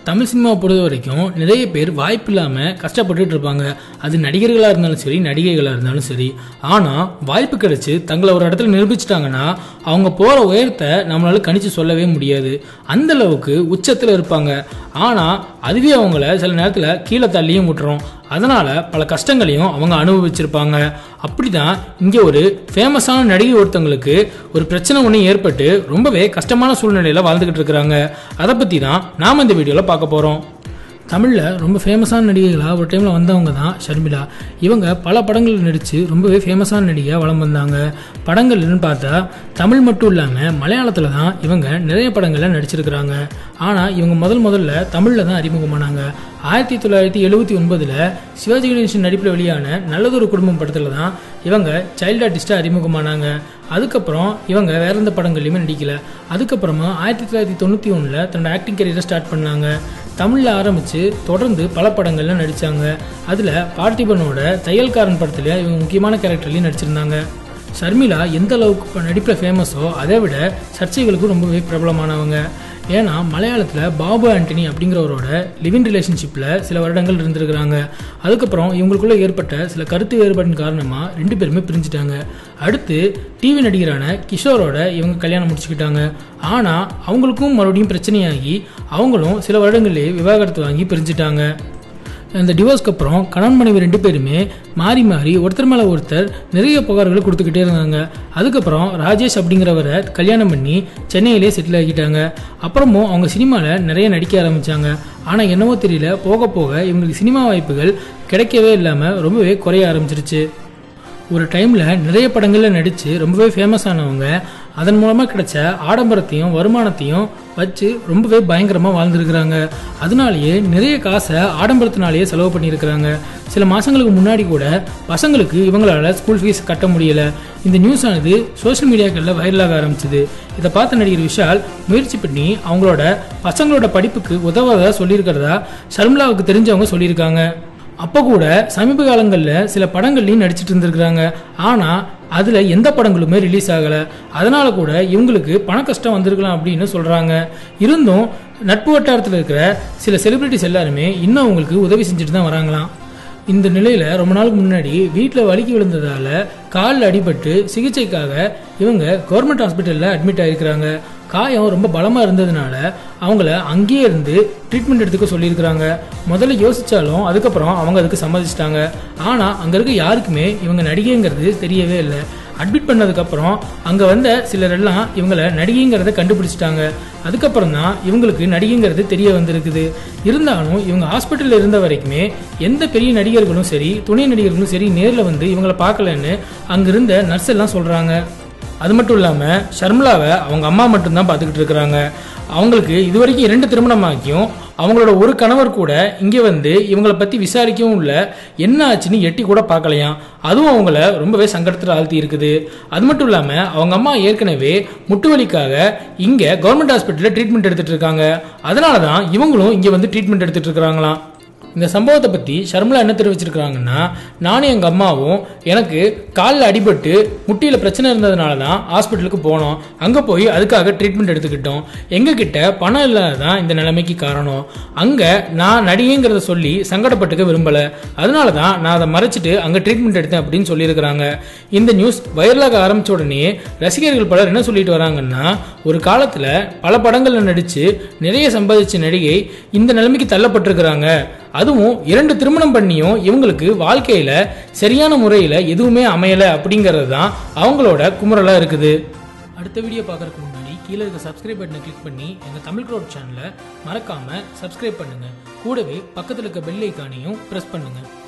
தமிழ் சினிமாவை பொறுத்த வரைக்கும் நிறைய பேர் வாய்ப்பு இல்லாமல் கஷ்டப்பட்டுட்டு இருப்பாங்க அது நடிகர்களாக இருந்தாலும் சரி நடிகைகளாக இருந்தாலும் சரி ஆனால் வாய்ப்பு கிடைச்சு தங்களை ஒரு இடத்துல நிரூபிச்சிட்டாங்கன்னா அவங்க போகிற உயரத்தை நம்மளால கணிச்சு சொல்லவே முடியாது அந்த அளவுக்கு உச்சத்தில் இருப்பாங்க ஆனால் அதுவே அவங்கள சில நேரத்தில் கீழே தள்ளியும் விட்டுரும் அதனால பல கஷ்டங்களையும் அவங்க அனுபவிச்சிருப்பாங்க அப்படிதான் இங்கே ஒரு ஃபேமஸான நடிகை ஒருத்தவங்களுக்கு ஒரு பிரச்சனை ஒன்று ஏற்பட்டு ரொம்பவே கஷ்டமான சூழ்நிலையில் வாழ்ந்துக்கிட்டு இருக்கிறாங்க அதை பற்றி தான் நாம் இந்த வீடியோவில் பார்க்க போகிறோம் தமிழில் ரொம்ப ஃபேமஸான நடிகைகளாக ஒரு டைமில் வந்தவங்க தான் ஷர்மிளா இவங்க பல படங்களில் நடித்து ரொம்பவே ஃபேமஸான நடிகையாக வளம் வந்தாங்க படங்கள்னு பார்த்தா தமிழ் மட்டும் இல்லாமல் மலையாளத்தில் தான் இவங்க நிறைய படங்களில் நடிச்சிருக்கிறாங்க ஆனால் இவங்க முதல் முதல்ல தமிழில் தான் அறிமுகமானாங்க ஆயிரத்தி தொள்ளாயிரத்தி எழுபத்தி ஒன்பதில் சிவாஜி கணேசன் நடிப்பில் வெளியான நல்லதொரு குடும்பம் படத்தில் தான் இவங்க சைல்டு ஆர்டிஸ்டாக அறிமுகமானாங்க அதுக்கப்புறம் இவங்க வேற எந்த படங்கள்லையுமே நடிக்கல அதுக்கப்புறமா ஆயிரத்தி தொள்ளாயிரத்தி தொண்ணூற்றி ஒன்றில் தன்னோட ஆக்டிங் கரியரை ஸ்டார்ட் பண்ணாங்க தமிழில் ஆரம்பித்து தொடர்ந்து பல படங்கள்ல நடித்தாங்க அதில் பார்த்திபனோட தையல்காரன் படத்துல இவங்க முக்கியமான கேரக்டர்லையும் நடிச்சிருந்தாங்க ஷர்மிளா எந்த அளவுக்கு நடிப்பில் ஃபேமஸோ அதை விட சர்ச்சைகளுக்கும் ரொம்பவே பிரபலமானவங்க ஏன்னா மலையாளத்தில் பாபு ஆண்டனி அப்படிங்கிறவரோட லிவிங் ரிலேஷன்ஷிப்பில் சில வருடங்கள் இருந்திருக்கிறாங்க அதுக்கப்புறம் இவங்களுக்குள்ள ஏற்பட்ட சில கருத்து வேறுபாட்டின் காரணமாக ரெண்டு பேருமே பிரிஞ்சுட்டாங்க அடுத்து டிவி நடிகரான கிஷோரோட இவங்க கல்யாணம் முடிச்சுக்கிட்டாங்க ஆனால் அவங்களுக்கும் மறுபடியும் பிரச்சனையாகி அவங்களும் சில வருடங்களிலேயே விவாகரத்து வாங்கி பிரிஞ்சுட்டாங்க இந்த டிவோர்ஸ்க்கு அப்புறம் கணவன் மனைவி ரெண்டு பேருமே மாறி மாறி ஒருத்தர் மேலே ஒருத்தர் நிறைய புகார்களை கொடுத்துக்கிட்டே இருந்தாங்க அதுக்கப்புறம் ராஜேஷ் அப்படிங்கிறவரை கல்யாணம் பண்ணி சென்னையிலே செட்டில் ஆகிட்டாங்க அப்புறமும் அவங்க சினிமாவில் நிறைய நடிக்க ஆரம்பித்தாங்க ஆனால் என்னவோ தெரியல போக போக இவங்களுக்கு சினிமா வாய்ப்புகள் கிடைக்கவே இல்லாமல் ரொம்பவே குறைய ஆரம்பிச்சிருச்சு ஒரு டைமில் நிறைய படங்களில் நடித்து ரொம்பவே ஃபேமஸ் ஆனவங்க அதன் மூலமாக கிடைச்ச ஆடம்பரத்தையும் வருமானத்தையும் வச்சு ரொம்பவே பயங்கரமாக வாழ்ந்துருக்கிறாங்க அதனாலேயே நிறைய காசை ஆடம்பரத்தினாலேயே செலவு பண்ணியிருக்கிறாங்க சில மாதங்களுக்கு முன்னாடி கூட பசங்களுக்கு இவங்களால ஸ்கூல் ஃபீஸ் கட்ட முடியல இந்த நியூஸ் ஆனது சோஷியல் மீடியாக்களில் வைரலாக ஆரம்பிச்சது இதை பார்த்த நடிகர் விஷால் முயற்சி பண்ணி அவங்களோட பசங்களோட படிப்புக்கு உதவாதா சொல்லியிருக்கிறதா ஷர்மிளாவுக்கு தெரிஞ்சவங்க சொல்லியிருக்காங்க அப்போ கூட சமீப காலங்களில் சில படங்கள்லையும் நடிச்சிட்டு இருந்திருக்கிறாங்க ஆனால் அதில் எந்த படங்களுமே ரிலீஸ் ஆகலை அதனால கூட இவங்களுக்கு பண கஷ்டம் வந்திருக்கலாம் அப்படின்னு சொல்கிறாங்க இருந்தும் நட்பு வட்டாரத்தில் இருக்கிற சில செலிபிரிட்டிஸ் எல்லாருமே இன்னும் அவங்களுக்கு உதவி செஞ்சுட்டு தான் வராங்களாம் இந்த நிலையில் ரொம்ப நாளுக்கு முன்னாடி வீட்டில் வலிக்கு விழுந்ததால் காலில் அடிபட்டு சிகிச்சைக்காக இவங்க கவர்மெண்ட் ஹாஸ்பிட்டலில் அட்மிட் ஆகிருக்கிறாங்க காயம் ரொம்ப பலமாக இருந்ததுனால அவங்கள அங்கேயே இருந்து ட்ரீட்மெண்ட் எடுத்துக்க சொல்லியிருக்கிறாங்க முதல்ல யோசிச்சாலும் அதுக்கப்புறம் அவங்க அதுக்கு சம்மதிச்சிட்டாங்க ஆனால் அங்கே இருக்க யாருக்குமே இவங்க நடிகைங்கிறது தெரியவே இல்லை அட்மிட் பண்ணதுக்கப்புறம் அங்கே வந்த சிலரெல்லாம் இவங்கள நடிகைங்கிறத கண்டுபிடிச்சிட்டாங்க அதுக்கப்புறம் தான் இவங்களுக்கு நடிகைங்கிறது தெரிய வந்திருக்குது இருந்தாலும் இவங்க ஹாஸ்பிட்டலில் இருந்த வரைக்குமே எந்த பெரிய நடிகர்களும் சரி துணை நடிகர்களும் சரி நேரில் வந்து இவங்கள பார்க்கலன்னு அங்கே இருந்த நர்ஸ் எல்லாம் சொல்கிறாங்க அது மட்டும் இல்லாமல் ஷர்மிளாவை அவங்க அம்மா மட்டும்தான் பார்த்துக்கிட்டு இருக்கிறாங்க அவங்களுக்கு இது வரைக்கும் இரண்டு திருமணமாக்கியும் அவங்களோட ஒரு கணவர் கூட இங்கே வந்து இவங்கள பற்றி விசாரிக்கவும் இல்லை என்ன ஆச்சுன்னு எட்டி கூட பார்க்கலையாம் அதுவும் அவங்கள ரொம்பவே சங்கடத்தில் ஆழ்த்தி இருக்குது அது மட்டும் இல்லாமல் அவங்க அம்மா ஏற்கனவே முட்டு வலிக்காக இங்கே கவர்மெண்ட் ஹாஸ்பிட்டலில் ட்ரீட்மெண்ட் எடுத்துட்டு இருக்காங்க அதனால தான் இவங்களும் இங்கே வந்து ட்ரீட்மெண்ட் எடுத்துட்டு இருக்காங்களாம் இந்த சம்பவத்தை பற்றி ஷர்மிளா என்ன தெரிவிச்சிருக்காங்கன்னா நானும் எங்கள் அம்மாவும் எனக்கு காலில் அடிபட்டு முட்டியில் பிரச்சனை இருந்ததுனால தான் ஹாஸ்பிட்டலுக்கு போனோம் அங்கே போய் அதுக்காக ட்ரீட்மெண்ட் எடுத்துக்கிட்டோம் எங்ககிட்ட பணம் இல்லாததான் இந்த நிலைமைக்கு காரணம் அங்கே நான் நடிகைங்கிறத சொல்லி சங்கடப்பட்டுக்க விரும்பலை அதனால தான் நான் அதை மறைச்சிட்டு அங்கே ட்ரீட்மெண்ட் எடுத்தேன் அப்படின்னு சொல்லியிருக்கிறாங்க இந்த நியூஸ் வைரலாக ஆரம்பித்த உடனே ரசிகர்கள் பலர் என்ன சொல்லிட்டு வராங்கன்னா ஒரு காலத்தில் பல படங்களில் நடித்து நிறைய சம்பாதிச்ச நடிகை இந்த நிலைமைக்கு தள்ளப்பட்டிருக்கிறாங்க அதுவும் இரண்டு திருமணம் பண்ணியும் இவங்களுக்கு வாழ்க்கையில சரியான முறையில் எதுவுமே அமையல அப்படிங்கிறது தான் அவங்களோட குமுறலா இருக்குது அடுத்த வீடியோ பார்க்கறதுக்கு முன்னாடி கீழே இருக்க சப்ஸ்கிரைப் பட்டனை கிளிக் பண்ணி எங்கள் தமிழ் க்ரோட் சேனலை மறக்காம சப்ஸ்கிரைப் பண்ணுங்க கூடவே பக்கத்தில் இருக்க பெல் ஐக்கானையும் ப்ரெஸ் பண்ணுங்க